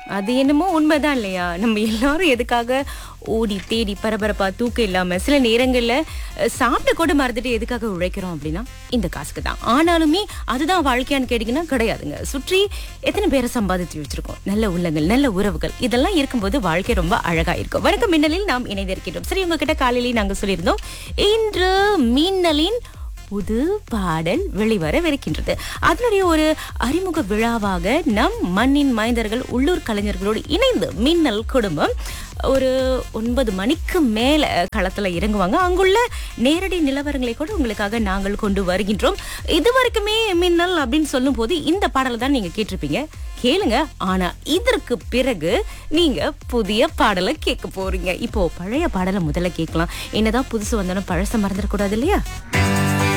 அது என்னமோ உண்மைதான் இல்லையா நம்ம எல்லாரும் எதுக்காக ஓடி தேடி பரபரப்பா தூக்கம் இல்லாம சில நேரங்கள்ல அஹ், சாப்பிட கூட மறந்துட்டு எதுக்காக உழைக்கிறோம் அப்படின்னா இந்த காசுக்கு தான் ஆனாலுமே அதுதான் வாழ்க்கையான்னு கேட்டீங்கன்னா கிடையாதுங்க சுற்றி எத்தனை பேரை சம்பாதித்து வச்சிருக்கோம் நல்ல உள்ளங்கள் நல்ல உறவுகள் இதெல்லாம் இருக்கும்போது வாழ்க்கை ரொம்ப அழகா இருக்கும் வணக்கம் மின்னலில் நாம் இணைந்திருக்கிறோம் சரி உங்ககிட்ட காலையிலேயே நாங்க சொல்லியிருந்தோம் இன்று மின்னலின் புது பாடல் வெளிவரவிருக்கின்றது அதனுடைய ஒரு அறிமுக விழாவாக நம் மண்ணின் மைந்தர்கள் உள்ளூர் கலைஞர்களோடு இணைந்து மின்னல் குடும்பம் ஒரு ஒன்பது மணிக்கு மேல களத்துல இறங்குவாங்க அங்குள்ள நேரடி நிலவரங்களை கூட உங்களுக்காக நாங்கள் கொண்டு வருகின்றோம் இது வரைக்குமே மின்னல் அப்படின்னு சொல்லும் போது இந்த பாடலை தான் நீங்க கேட்டிருப்பீங்க கேளுங்க ஆனா இதற்கு பிறகு நீங்க புதிய பாடலை கேட்க போறீங்க இப்போ பழைய பாடலை முதல்ல கேட்கலாம் என்னதான் புதுசு வந்தாலும் பழச மறந்துடக்கூடாது இல்லையா